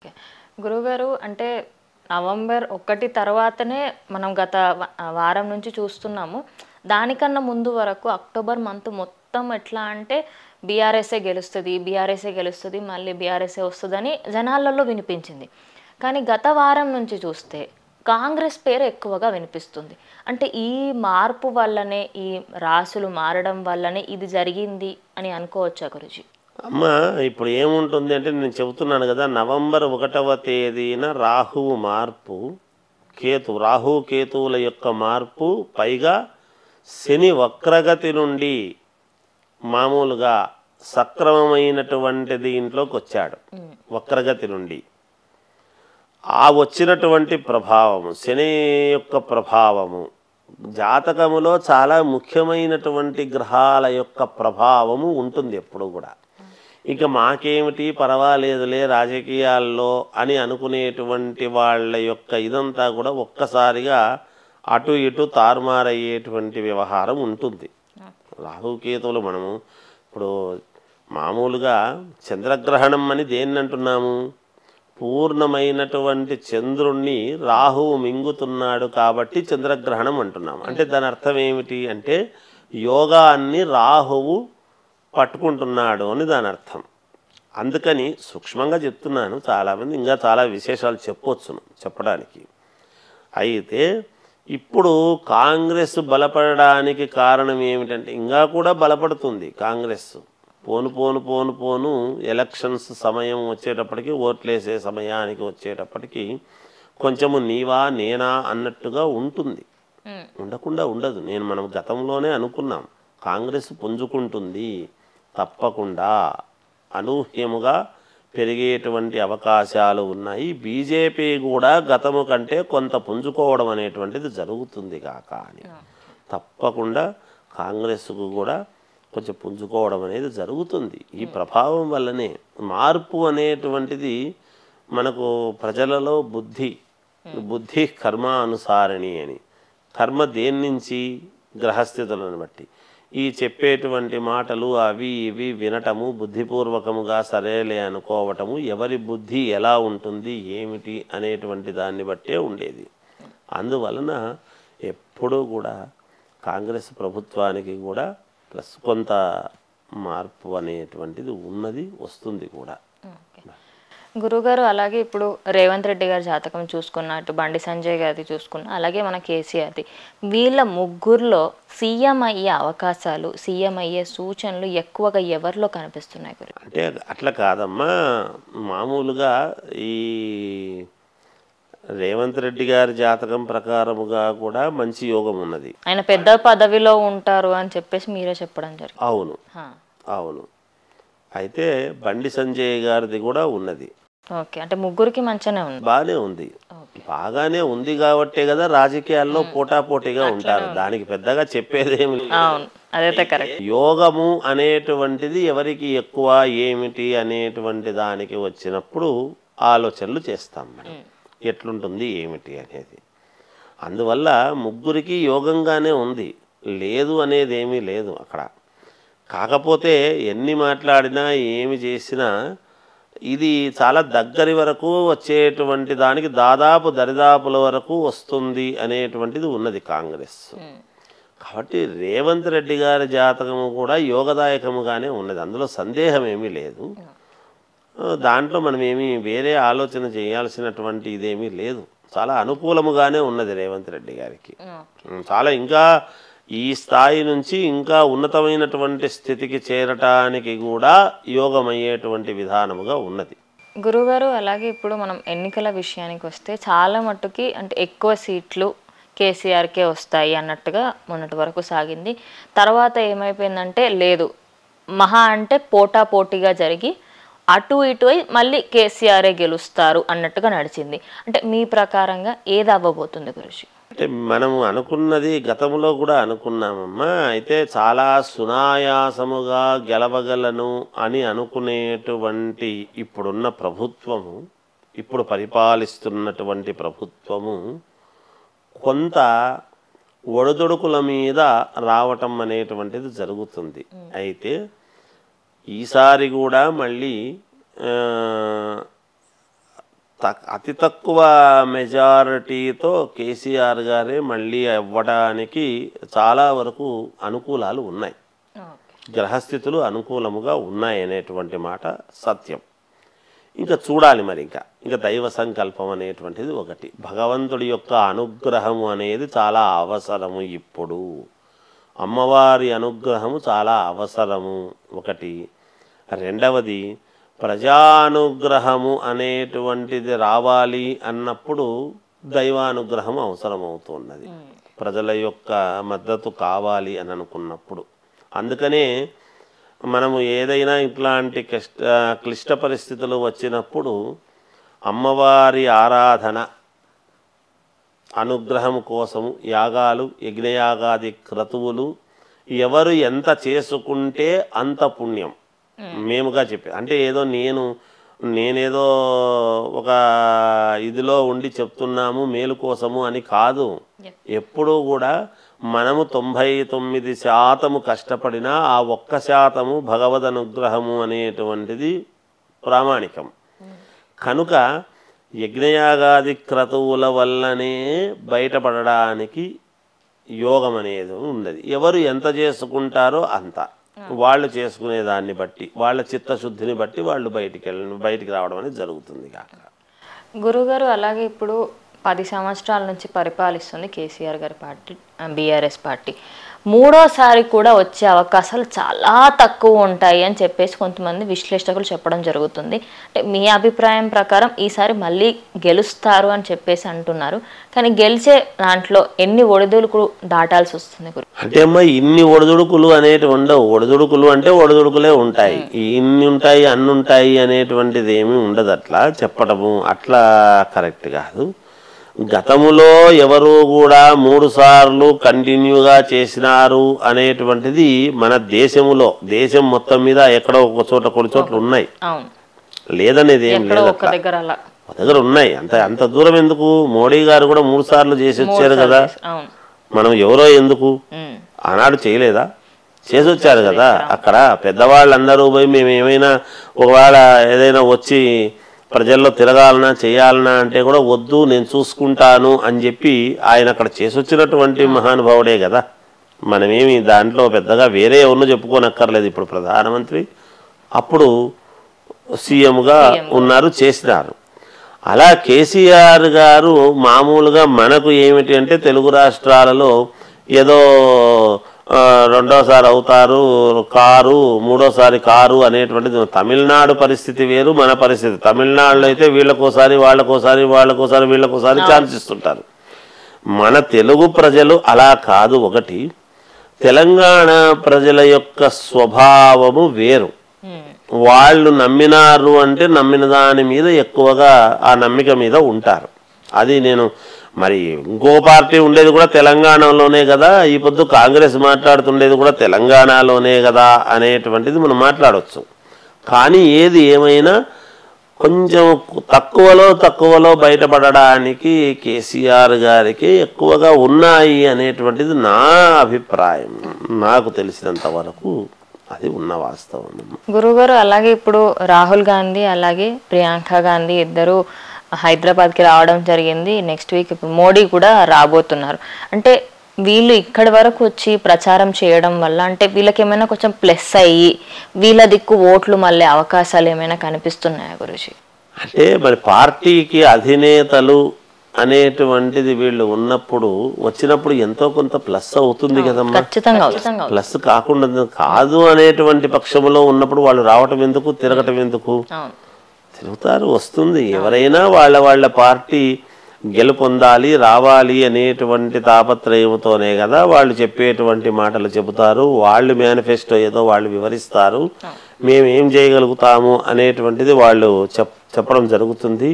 Okay గురుగారు అంటే November ఒకటి తర్వాతనే మనం గత వ- వారం నుంచి చూస్తున్నాము దానికన్నా ముందు వరకు అక్టోబర్ మంత్ మొత్తం ఎట్లా అంటే బీఆర్ఎస్ఏ గెలుస్తుంది బీఆర్ఎస్ఏ గెలుస్తుంది మళ్ళీ బీఆర్ఎస్ఏ వస్తుందని జనాలలో వినిపించింది కానీ గత వారం నుంచి చూస్తే కాంగ్రెస్ పేరు ఎక్కువగా వినిపిస్తుంది అంటే ఈ మార్పు వల్లనే ఈ రాసులు మారడం వల్లనే ఇది జరిగింది అని అనుకోవచ్చా గురుజీ అమ్మ ఇప్పుడు ఏముంటుంది అంటే నేను చెబుతున్నాను కదా నవంబర్ ఒకటవ తేదీన రాహువు మార్పు కేతు రాహు కేతువుల యొక్క మార్పు పైగా శని వక్రగతి నుండి మామూలుగా సక్రమమైనటువంటి దీంట్లోకి వచ్చాడు వక్రగతి నుండి ఆ వచ్చినటువంటి ప్రభావము శని యొక్క ప్రభావము జాతకములో చాలా ముఖ్యమైనటువంటి గ్రహాల యొక్క ప్రభావము ఉంటుంది ఎప్పుడు కూడా ఇక మాకేమిటి పర్వాలేదులే రాజకీయాల్లో అని అనుకునేటువంటి వాళ్ళ యొక్క ఇదంతా కూడా ఒక్కసారిగా అటు ఇటు తారుమారయ్యేటువంటి వ్యవహారం ఉంటుంది రాహుకేతువులు మనము ఇప్పుడు మామూలుగా చంద్రగ్రహణం అని దేన్ని అంటున్నాము పూర్ణమైనటువంటి చంద్రుణ్ణి రాహువు మింగుతున్నాడు కాబట్టి చంద్రగ్రహణం అంటున్నాం అంటే దాని అర్థం ఏమిటి అంటే యోగాన్ని రాహువు పట్టుకుంటున్నాడు అని దాని అర్థం అందుకని సూక్ష్మంగా చెప్తున్నాను చాలామంది ఇంకా చాలా విశేషాలు చెప్పొచ్చును చెప్పడానికి అయితే ఇప్పుడు కాంగ్రెస్ బలపడడానికి కారణం ఏమిటంటే ఇంకా కూడా బలపడుతుంది కాంగ్రెస్ పోను పోను పోను పోను ఎలక్షన్స్ సమయం వచ్చేటప్పటికి ఓట్లేసే సమయానికి వచ్చేటప్పటికి కొంచెము నీవా నేనా అన్నట్టుగా ఉంటుంది ఉండకుండా ఉండదు నేను మనం గతంలోనే అనుకున్నాం కాంగ్రెస్ పుంజుకుంటుంది తప్పకుండా అనూహ్యముగా పెరిగేటువంటి అవకాశాలు ఉన్నాయి బీజేపీ కూడా గతము కంటే కొంత పుంజుకోవడం అనేటువంటిది జరుగుతుంది కాక అని తప్పకుండా కాంగ్రెస్కు కూడా కొంచెం పుంజుకోవడం అనేది జరుగుతుంది ఈ ప్రభావం వల్లనే మార్పు అనేటువంటిది మనకు ప్రజలలో బుద్ధి బుద్ధి కర్మ అనుసారిణి అని కర్మ దేని నుంచి గ్రహస్థితులను బట్టి ఈ చెప్పేటువంటి మాటలు అవి ఇవి వినటము బుద్ధిపూర్వకముగా సరేలే అనుకోవటము ఎవరి బుద్ధి ఎలా ఉంటుంది ఏమిటి అనేటువంటి దాన్ని బట్టే ఉండేది అందువలన ఎప్పుడూ కూడా కాంగ్రెస్ ప్రభుత్వానికి కూడా ప్లస్ కొంత మార్పు అనేటువంటిది ఉన్నది వస్తుంది కూడా గురుగారు అలాగే ఇప్పుడు రేవంత్ రెడ్డి గారి జాతకం చూసుకున్నట్టు బండి సంజయ్ గారిది చూసుకున్న అలాగే మన కేసీఆర్ది వీళ్ళ ముగ్గురులో సీఎం అయ్యే అవకాశాలు సీఎం అయ్యే సూచనలు ఎక్కువగా ఎవరిలో కనిపిస్తున్నాయి గురు అంటే అట్లా కాదమ్మా మామూలుగా ఈ రేవంత్ రెడ్డి గారి జాతకం ప్రకారముగా కూడా మంచి యోగం ఉన్నది ఆయన పెద్ద పదవిలో ఉంటారు అని చెప్పేసి మీరే చెప్పడం జరిగింది అవును హా. అవును అయితే బండి సంజయ్ గారిది కూడా ఉన్నది ఓకే అంటే ముగ్గురికి మంచిగానే ఉంది బాగానే ఉంది బాగానే ఉంది కాబట్టే కదా రాజకీయాల్లో పోటాపోటీగా ఉంటారు దానికి పెద్దగా చెప్పేదేమి లేదు. అవును అదైతే కరెక్ట్ యోగము అనేటువంటిది ఎవరికి ఎక్కువ ఏమిటి అనేటువంటి దానికి వచ్చినప్పుడు ఆలోచనలు చేస్తాం మనం ఎట్లుంటుంది ఏమిటి అనేది అందువల్ల ముగ్గురికి యోగంగానే ఉంది లేదు అనేది ఏమీ లేదు అక్కడ కాకపోతే ఎన్ని మాట్లాడినా ఏమి చేసినా ఇది చాలా దగ్గరి వరకు వచ్చేటువంటి దానికి దాదాపు దరిదాపుల వరకు వస్తుంది అనేటువంటిది ఉన్నది కాంగ్రెస్ కాబట్టి రేవంత్ రెడ్డి గారి జాతకము కూడా యోగదాయకముగానే ఉన్నది అందులో సందేహం ఏమీ లేదు ఆ, దాంట్లో మనం ఏమీ వేరే ఆలోచన చేయాల్సినటువంటి ఇదేమీ లేదు చాలా అనుకూలముగానే ఉన్నది రేవంత్ రెడ్డి గారికి ఉం, చాలా ఇంకా ఈ స్థాయి నుంచి ఇంకా ఉన్నతమైనటువంటి స్థితికి చేరటానికి కూడా యోగమయ్యేటువంటి విధానముగా ఉన్నది గురుగారు అలాగే ఇప్పుడు మనం ఎన్నికల విషయానికి వస్తే చాలా మట్టుకి అంటే ఎక్కువ సీట్లు కేసీఆర్కే వస్తాయి అన్నట్టుగా మొన్నటి వరకు సాగింది తర్వాత ఏమైపోయిందంటే లేదు మహా అంటే పోటా పోటీగా జరిగి అటు ఇటు అయి మళ్ళీ కేసీఆరే గెలుస్తారు అన్నట్టుగా నడిచింది అంటే మీ ప్రకారంగా ఏది అవ్వబోతుంది గురుజీ అంటే మనము అనుకున్నది గతంలో కూడా అనుకున్నామమ్మా అయితే చాలా సునాయాసముగా గెలవగలను అని అనుకునేటువంటి ఇప్పుడున్న ప్రభుత్వము ఇప్పుడు పరిపాలిస్తున్నటువంటి ప్రభుత్వము కొంత ఒడిదుడుకుల మీద రావటం అనేటువంటిది జరుగుతుంది అయితే ఈసారి కూడా మళ్ళీ ఆ, తక్ అతి తక్కువ మెజారిటీతో కేసీఆర్ గారే మళ్ళీ అవ్వడానికి చాలా వరకు అనుకూలాలు ఉన్నాయి ఓకే గ్రహస్థితులు అనుకూలముగా ఉన్నాయనేటువంటి మాట సత్యం ఇంకా చూడాలి మరి ఇంకా ఇంకా దైవ సంకల్పం అనేటువంటిది ఒకటి భగవంతుడి యొక్క అనుగ్రహము అనేది చాలా అవసరము ఇప్పుడు అమ్మవారి అనుగ్రహము చాలా అవసరము ఒకటి రెండవది ప్రజానుగ్రహము అనేటువంటిది రావాలి అన్నప్పుడు దైవానుగ్రహం అవసరమవుతున్నది ప్రజల యొక్క మద్దతు కావాలి అని అనుకున్నప్పుడు అందుకనే మనము ఏదైనా ఇట్లాంటి క్లిష్ట క్లిష్ట పరిస్థితులు వచ్చినప్పుడు అమ్మవారి ఆరాధన అనుగ్రహం కోసము యాగాలు యజ్ఞయాగాది క్రతువులు ఎవరు ఎంత చేసుకుంటే అంత పుణ్యం మేముగా చెప్పే అంటే ఏదో నేను నేనేదో ఒక ఇదిలో ఉండి చెప్తున్నాము మేలు కోసము అని కాదు ఎప్పుడూ కూడా మనము తొంభై తొమ్మిది శాతము కష్టపడినా ఆ ఒక్క శాతము భగవద్ అనుగ్రహము అనేటువంటిది ప్రామాణికం కనుక యజ్ఞయాగాది క్రతువుల వల్లనే బయటపడడానికి యోగం అనేది ఉన్నది ఎవరు ఎంత చేసుకుంటారో అంత వాళ్ళు చేసుకునే దాన్ని బట్టి వాళ్ళ చిత్తశుద్ధిని బట్టి వాళ్ళు బయటికి వెళ్ళ బయటికి రావడం అనేది జరుగుతుంది కాక గురుగారు అలాగే ఇప్పుడు పది సంవత్సరాల నుంచి పరిపాలిస్తుంది కేసీఆర్ గారి పార్టీ బీఆర్ఎస్ పార్టీ మూడోసారి కూడా వచ్చే అవకాశాలు చాలా తక్కువ ఉంటాయి అని చెప్పేసి కొంతమంది విశ్లేషకులు చెప్పడం జరుగుతుంది అంటే మీ అభిప్రాయం ప్రకారం ఈసారి మళ్ళీ గెలుస్తారు అని చెప్పేసి అంటున్నారు కానీ గెలిచే దాంట్లో ఎన్ని ఒడిదుడుకులు దాటాల్సి వస్తుంది గురు అంటే అమ్మా ఇన్ని ఒడిదుడుకులు అనేటివి ఉండవు ఒడిదుడుకులు అంటే ఒడిదుడుకులే ఉంటాయి ఇన్ని ఉంటాయి అన్ని ఉంటాయి అనేటువంటిది ఏమీ ఉండదు అట్లా చెప్పడము అట్లా కరెక్ట్ కాదు గతములో ఎవరు కూడా మూడు సార్లు కంటిన్యూగా చేసినారు అనేటువంటిది మన దేశములో దేశం మొత్తం మీద ఎక్కడో ఒక చోట కొన్ని చోట్ల ఉన్నాయి అవును లేదనేది ఏం ఎక్కడో లేదు ఒక్క దగ్గర అలా మా దగ్గర ఉన్నాయి అంత అంత దూరం ఎందుకు మోడీ గారు కూడా మూడు సార్లు చేసి వచ్చారు కదా అవును మనం ఎవరో ఎందుకు ఉమ్. ఆనాడు చేయలేదా చేసి వచ్చారు కదా అక్కడ పెద్దవాళ్ళందరూ పోయి మేము ఏమైనా ఒకవేళ ఏదైనా వచ్చి ప్రజల్లో తిరగాలనా చేయాలనా అంటే కూడా వద్దు నేను చూసుకుంటాను అని చెప్పి ఆయన అక్కడ చేసి వచ్చినటువంటి మహానుభావుడే కదా మనమేమి దాంట్లో పెద్దగా వేరే ఎవరినో చెప్పుకోనక్కర్లేదు ఇప్పుడు ప్రధానమంత్రి అప్పుడు సీఎంగా ఉన్నారు చేసినారు అలా కేసీఆర్ గారు మామూలుగా మనకు ఏమిటి అంటే తెలుగు రాష్ట్రాలలో ఏదో ఆ, రెండోసారి అవుతారు కారు మూడోసారి కారు అనేటువంటిది తమిళనాడు పరిస్థితి వేరు మన పరిస్థితి తమిళనాడులో అయితే వీళ్ళకోసారి వాళ్ళకోసారి వాళ్ళకోసారి వీళ్ళకోసారి ఛాన్స్ ఇస్తుంటారు మన తెలుగు ప్రజలు అలా కాదు ఒకటి తెలంగాణ ప్రజల యొక్క స్వభావము వేరు ఉమ్. వాళ్ళు నమ్మినారు అంటే నమ్మిన దాని మీద ఎక్కువగా ఆ నమ్మిక మీద ఉంటారు అది నేను మరి ఇంకో పార్టీ ఉండేది కూడా తెలంగాణలోనే కదా ఈ పొద్దు కాంగ్రెస్ మాట్లాడుతుండేది కూడా తెలంగాణలోనే కదా అనేటువంటిది మనం మాట్లాడవచ్చు కానీ ఏది ఏమైనా కొంచెం తక్కువలో తక్కువలో బయటపడడానికి కేసీఆర్ గారికి ఎక్కువగా ఉన్నాయి అనేటువంటిది నా అభిప్రాయం నాకు తెలిసినంత వరకు అది ఉన్న వాస్తవం గురుగారు అలాగే ఇప్పుడు రాహుల్ గాంధీ అలాగే ప్రియాంక గాంధీ ఇద్దరు హైదరాబాద్కి రావడం జరిగింది నెక్స్ట్ వీక్ ఇప్పుడు మోడీ కూడా రాబోతున్నారు అంటే వీళ్ళు ఇక్కడి వరకు వచ్చి ప్రచారం చేయడం వల్ల అంటే వీళ్ళకి ఏమైనా కొంచెం ప్లస్ అయ్యి వీళ్ళ దిక్కు ఓట్లు మళ్ళీ అవకాశాలు ఏమైనా కనిపిస్తున్నాయా గురుజీ అంటే మరి పార్టీకి అధినేతలు అనేటువంటిది వీళ్ళు ఉన్నప్పుడు వచ్చినప్పుడు ఎంతో కొంత ప్లస్ అవుతుంది కదమ్మా ఖచ్చితంగా ఖచ్చితంగా ప్లస్ కాకుండా కాదు అనేటువంటి పక్షంలో ఉన్నప్పుడు వాళ్ళు రావటం ఎందుకు తిరగటం ఎందుకు అవును తిరుగుతారు వస్తుంది ఎవరైనా వాళ్ళ వాళ్ళ పార్టీ గెలుపొందాలి రావాలి అనేటువంటి తాపత్రయంతోనే కదా వాళ్ళు చెప్పేటువంటి మాటలు చెబుతారు వాళ్ళు మేనిఫెస్టో ఏదో వాళ్ళు వివరిస్తారు మేము ఏం చేయగలుగుతాము అనేటువంటిది వాళ్ళు చెప్ చెప్పడం జరుగుతుంది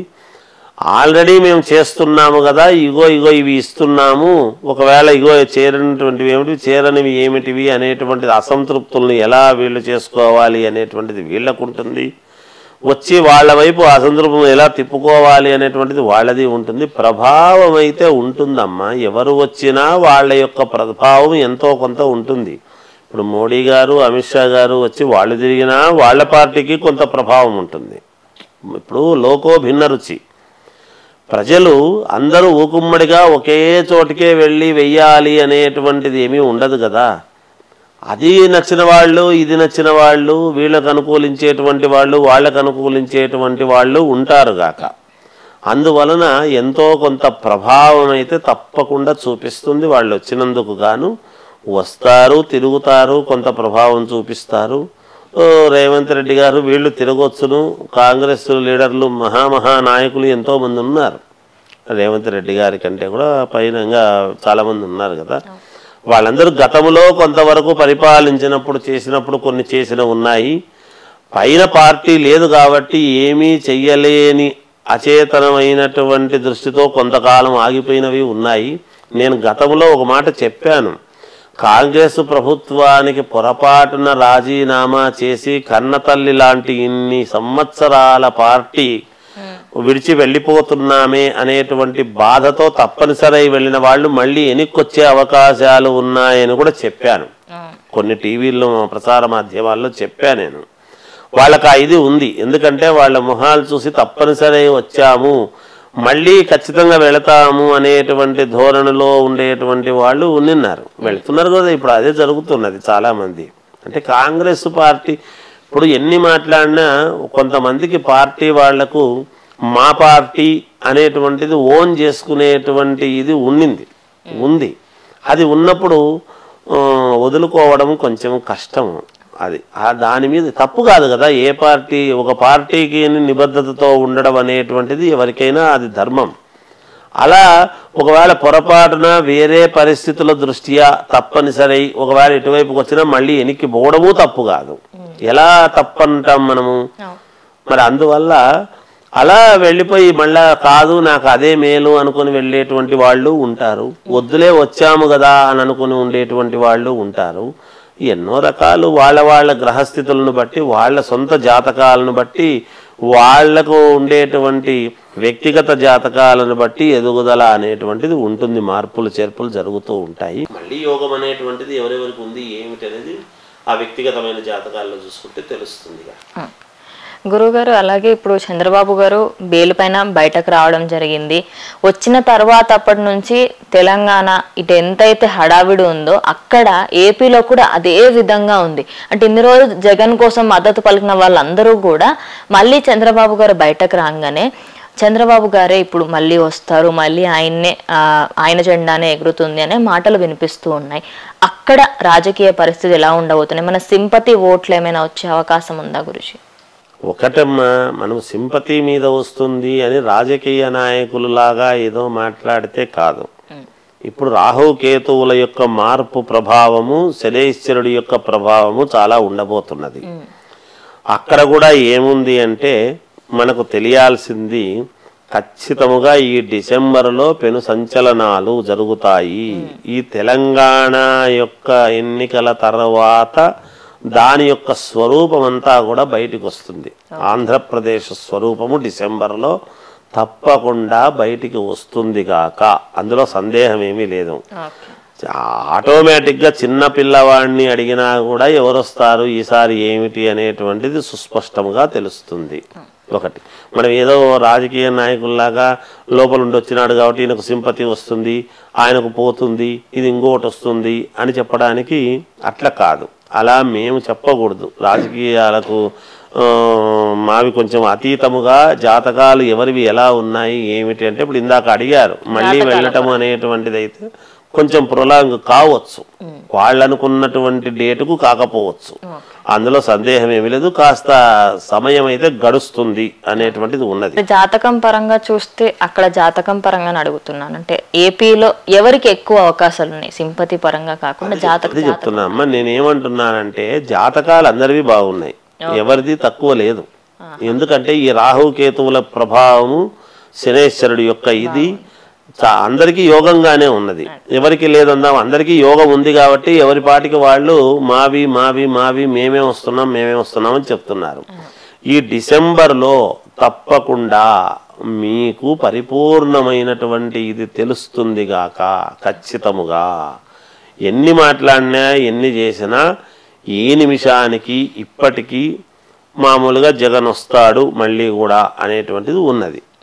ఆల్రెడీ మేము చేస్తున్నాము కదా ఇగో ఇగో ఇవి ఇస్తున్నాము ఒకవేళ ఇగో చేరనటువంటివి ఏమిటి చేరనివి ఏమిటివి అనేటువంటిది అసంతృప్తుల్ని ఎలా వీళ్ళు చేసుకోవాలి అనేటువంటిది వీళ్ళకు ఉంటుంది వచ్చి వాళ్ళ వైపు అసంతృప్తం ఎలా తిప్పుకోవాలి అనేటువంటిది వాళ్ళది ఉంటుంది ప్రభావం అయితే ఉంటుందమ్మా ఎవరు వచ్చినా వాళ్ళ యొక్క ప్రభావం ఎంతో కొంత ఉంటుంది ఇప్పుడు మోడీ గారు అమిత్ షా గారు వచ్చి వాళ్ళు తిరిగినా వాళ్ళ పార్టీకి కొంత ప్రభావం ఉంటుంది ఇప్పుడు లోకో భిన్న రుచి ప్రజలు అందరూ ఊకుమ్మడిగా ఒకే చోటికే వెళ్ళి వెయ్యాలి అనేటువంటిది ఏమీ ఉండదు కదా అది నచ్చిన వాళ్ళు ఇది నచ్చిన వాళ్ళు వీళ్ళకు అనుకూలించేటువంటి వాళ్ళు వాళ్ళకు అనుకూలించేటువంటి వాళ్ళు ఉంటారు గాక అందువలన ఎంతో కొంత ప్రభావం అయితే తప్పకుండా చూపిస్తుంది వాళ్ళు వచ్చినందుకు గాను వస్తారు తిరుగుతారు కొంత ప్రభావం చూపిస్తారు ఓ, రేవంత్ రెడ్డి గారు వీళ్ళు తిరగొచ్చును కాంగ్రెస్ లీడర్లు మహామహా నాయకులు ఎంతో మంది ఉన్నారు రేవంత్ రెడ్డి గారి కంటే కూడా పైన ఇంకా చాలా మంది ఉన్నారు కదా వాళ్ళందరూ గతంలో కొంతవరకు పరిపాలించినప్పుడు చేసినప్పుడు కొన్ని చేసిన ఉన్నాయి పైన పార్టీ లేదు కాబట్టి ఏమీ చెయ్యలేని అచేతనమైనటువంటి దృష్టితో కొంతకాలం ఆగిపోయినవి ఉన్నాయి నేను గతంలో ఒక మాట చెప్పాను కాంగ్రెస్ ప్రభుత్వానికి పొరపాటున రాజీనామా చేసి కన్నతల్లి లాంటి ఇన్ని సంవత్సరాల పార్టీ విడిచి వెళ్ళిపోతున్నామే అనేటువంటి బాధతో తప్పనిసరి వెళ్ళిన వాళ్ళు మళ్ళీ వెనక్కొచ్చే అవకాశాలు ఉన్నాయని కూడా చెప్పాను కొన్ని టీవీల్లో ప్రసార మాధ్యమాల్లో చెప్పా నేను వాళ్ళకి ఆ ఇది ఉంది ఎందుకంటే వాళ్ళ మొహాలు చూసి తప్పనిసరి వచ్చాము మళ్ళీ ఖచ్చితంగా వెళతాము అనేటువంటి ధోరణిలో ఉండేటువంటి వాళ్ళు ఉన్నారు వెళుతున్నారు కదా ఇప్పుడు అదే జరుగుతున్నది చాలా మంది అంటే కాంగ్రెస్ పార్టీ ఇప్పుడు ఎన్ని మాట్లాడినా కొంతమందికి పార్టీ వాళ్లకు మా పార్టీ అనేటువంటిది ఓన్ చేసుకునేటువంటి ఇది ఉండింది ఉంది అది ఉన్నప్పుడు ఆ, వదులుకోవడం కొంచెం కష్టం అది ఆ దాని మీద తప్పు కాదు కదా ఏ పార్టీ ఒక పార్టీకి నిబద్ధతతో ఉండడం అనేటువంటిది ఎవరికైనా అది ధర్మం అలా ఒకవేళ పొరపాటున వేరే పరిస్థితుల దృష్ట్యా తప్పనిసరి ఒకవేళ ఇటువైపుకి వచ్చినా మళ్ళీ వెనక్కి పోవడము తప్పు కాదు ఎలా తప్పంటాం మనము మరి అందువల్ల అలా వెళ్ళిపోయి మళ్ళా కాదు నాకు అదే మేలు అనుకుని వెళ్ళేటువంటి వాళ్ళు ఉంటారు వద్దులే వచ్చాము కదా అని అనుకుని ఉండేటువంటి వాళ్ళు ఉంటారు ఎన్నో రకాలు వాళ్ళ వాళ్ళ గ్రహస్థితులను బట్టి వాళ్ళ సొంత జాతకాలను బట్టి వాళ్లకు ఉండేటువంటి వ్యక్తిగత జాతకాలను బట్టి ఎదుగుదల అనేటువంటిది ఉంటుంది మార్పులు చేర్పులు జరుగుతూ ఉంటాయి మళ్ళీ యోగం అనేటువంటిది ఎవరెవరికి ఉంది ఏమిటి అనేది ఆ వ్యక్తిగతమైన జాతకాల్లో చూసుకుంటే తెలుస్తుందిగా గురుగారు అలాగే ఇప్పుడు చంద్రబాబు గారు బెయిల్ పైన బయటకు రావడం జరిగింది వచ్చిన తర్వాత అప్పటి నుంచి తెలంగాణ ఇటు ఎంతైతే హడావిడి ఉందో అక్కడ ఏపీలో కూడా అదే విధంగా ఉంది అంటే ఇన్ని రోజులు జగన్ కోసం మద్దతు పలికిన వాళ్ళందరూ కూడా మళ్ళీ చంద్రబాబు గారు బయటకు రాగానే చంద్రబాబు గారే ఇప్పుడు మళ్ళీ వస్తారు మళ్ళీ ఆయన్నే ఆ, ఆయన జెండానే ఎగురుతుంది అనే మాటలు వినిపిస్తూ ఉన్నాయి అక్కడ రాజకీయ పరిస్థితి ఎలా ఉండబోతున్నాయి మన సింపతి ఓట్లు ఏమైనా వచ్చే అవకాశం ఉందా గురుజీ ఒకటమ్మా మనం సింపతి మీద వస్తుంది అని రాజకీయ నాయకులలాగా ఏదో మాట్లాడితే కాదు ఇప్పుడు రాహు కేతువుల యొక్క మార్పు ప్రభావము శనేశ్వరుడి యొక్క ప్రభావము చాలా ఉండబోతున్నది అక్కడ కూడా ఏముంది అంటే మనకు తెలియాల్సింది ఖచ్చితముగా ఈ డిసెంబర్లో పెను సంచలనాలు జరుగుతాయి ఈ తెలంగాణ యొక్క ఎన్నికల తర్వాత దాని యొక్క స్వరూపం అంతా కూడా బయటికి వస్తుంది ఆంధ్రప్రదేశ్ స్వరూపము డిసెంబర్లో తప్పకుండా బయటికి వస్తుంది గాక అందులో సందేహం ఏమీ లేదు ఆటోమేటిక్గా చిన్న పిల్లవాడిని అడిగినా కూడా ఎవరు వస్తారు ఈసారి ఏమిటి అనేటువంటిది సుస్పష్టంగా తెలుస్తుంది ఒకటి మనం ఏదో రాజకీయ నాయకుల్లాగా లోపల ఉండి వచ్చినాడు కాబట్టి ఈయనకు సింపతి వస్తుంది ఆయనకు పోతుంది ఇది ఇంకోటి వస్తుంది అని చెప్పడానికి అట్లా కాదు అలా మేము చెప్పకూడదు రాజకీయాలకు ఆ, మావి కొంచెం అతీతముగా జాతకాలు ఎవరివి ఎలా ఉన్నాయి ఏమిటి అంటే ఇప్పుడు ఇందాక అడిగారు మళ్ళీ వెళ్ళటం అనేటువంటిది అయితే కొంచెం ప్రొలాంగ్ కావచ్చు వాళ్ళు అనుకున్నటువంటి డేటుకు కాకపోవచ్చు అందులో సందేహం ఏమీ లేదు కాస్త సమయం అయితే గడుస్తుంది అనేటువంటిది ఉన్నది అంటే జాతకం పరంగా చూస్తే అక్కడ జాతకం పరంగా అడుగుతున్నాను అంటే ఏపీలో ఎవరికి ఎక్కువ అవకాశాలు ఉన్నాయి సింపతి పరంగా కాకుండా జాతక అది చెప్తున్నా అమ్మ నేనేమంటున్నానంటే జాతకాలు అందరివి బాగున్నాయి ఎవరిది తక్కువ లేదు ఎందుకంటే ఈ రాహు కేతువుల ప్రభావము శనేశ్వరుడి యొక్క ఇది చా- అందరికీ యోగంగానే ఉన్నది ఎవరికి లేదందాం అందరికీ యోగం ఉంది కాబట్టి ఎవరి పాటికి వాళ్ళు మావి మావి మావి మేమే వస్తున్నాం మేమే వస్తున్నాం అని చెప్తున్నారు ఈ డిసెంబర్లో తప్పకుండా మీకు పరిపూర్ణమైనటువంటి ఇది తెలుస్తుంది గాక ఖచ్చితముగా ఎన్ని మాట్లాడినా ఎన్ని చేసినా ఏ నిమిషానికి ఇప్పటికీ మామూలుగా జగన్ వస్తాడు మళ్ళీ కూడా అనేటువంటిది ఉన్నది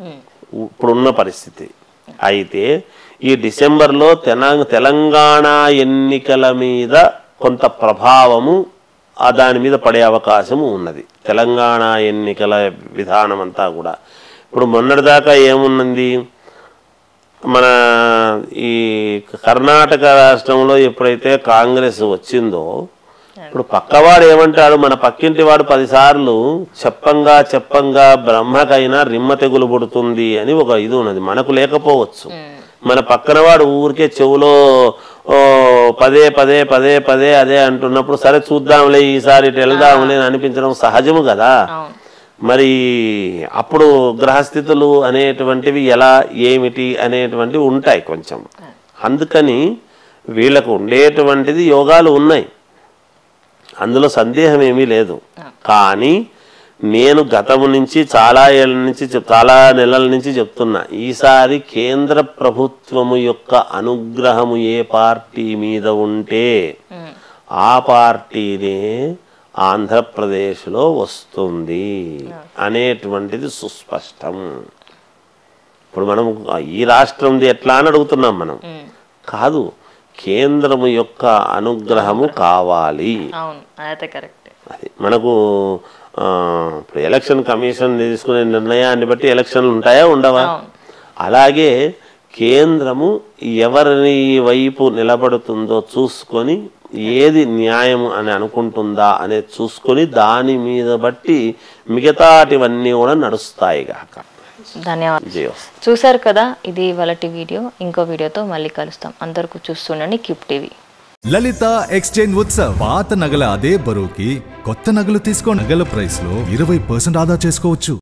ఇప్పుడున్న పరిస్థితి అయితే ఈ డిసెంబర్లో తెలంగాణ తెలంగాణ ఎన్నికల మీద కొంత ప్రభావము ఆ దాని మీద పడే అవకాశము ఉన్నది తెలంగాణ ఎన్నికల విధానం అంతా కూడా ఇప్పుడు మొన్నటిదాకా ఏమున్నది మన ఈ కర్ణాటక రాష్ట్రంలో ఎప్పుడైతే కాంగ్రెస్ వచ్చిందో ఇప్పుడు పక్కవాడు ఏమంటాడు మన పక్కింటి వాడు పదిసార్లు చెప్పంగా చెప్పంగా బ్రహ్మకైనా రిమ్మ తెగులు పుడుతుంది అని ఒక ఇది ఉన్నది మనకు లేకపోవచ్చు మన పక్కన వాడు ఊరికే చెవులో ఓ, పదే పదే పదే పదే అదే అంటున్నప్పుడు సరే చూద్దాంలే ఈసారి ఇటు వెళ్దాంలే అని అనిపించడం సహజము కదా అవును మరి అప్పుడు గ్రహస్థితులు అనేటువంటివి ఎలా ఏమిటి అనేటువంటివి ఉంటాయి కొంచెం అందుకని వీళ్ళకు ఉండేటువంటిది యోగాలు ఉన్నాయి అందులో సందేహం ఏమీ లేదు కానీ నేను గతము నుంచి చాలా ఏళ్ళ నుంచి చెప్- చాలా నెలల నుంచి చెప్తున్నా ఈసారి కేంద్ర ప్రభుత్వము యొక్క అనుగ్రహము ఏ పార్టీ మీద ఉంటే ఉమ్, ఆ పార్టీనే ఆంధ్రప్రదేశ్లో వస్తుంది అనేటువంటిది సుస్పష్టం ఇప్పుడు మనం ఈ రాష్ట్రంది ఎట్లా అని అడుగుతున్నాం మనం ఉమ్, కాదు కేంద్రము యొక్క అనుగ్రహము కావాలి అవును అదైతే కరెక్ట్ అది మనకు ఆ, ఇప్పుడు ఎలక్షన్ కమిషన్ తీసుకునే నిర్ణయాన్ని బట్టి ఎలక్షన్లు ఉంటాయా ఉండవా అవును. అలాగే కేంద్రము ఎవరిని వైపు నిలబడుతుందో చూసుకొని ఏది న్యాయం అని అనుకుంటుందా అనేది చూసుకొని దాని మీద బట్టి మిగతాటివన్నీ కూడా నడుస్తాయి గాక ధన్యవాదాలు జియోస్ చూశారు కదా ఇది ఇవాళ వీడియో ఇంకో వీడియోతో మళ్ళీ కలుస్తాం అందరికీ చూస్తుండండి కిప్ టీవీ లలిత ఎక్స్చేంజ్ ఉత్సవ్ పాత నగల అదే బరువుకి కొత్త నగలు తీసుకో నగల ప్రైస్ లో ఇరవై పర్సెంట్ ఆదా చేసుకోవచ్చు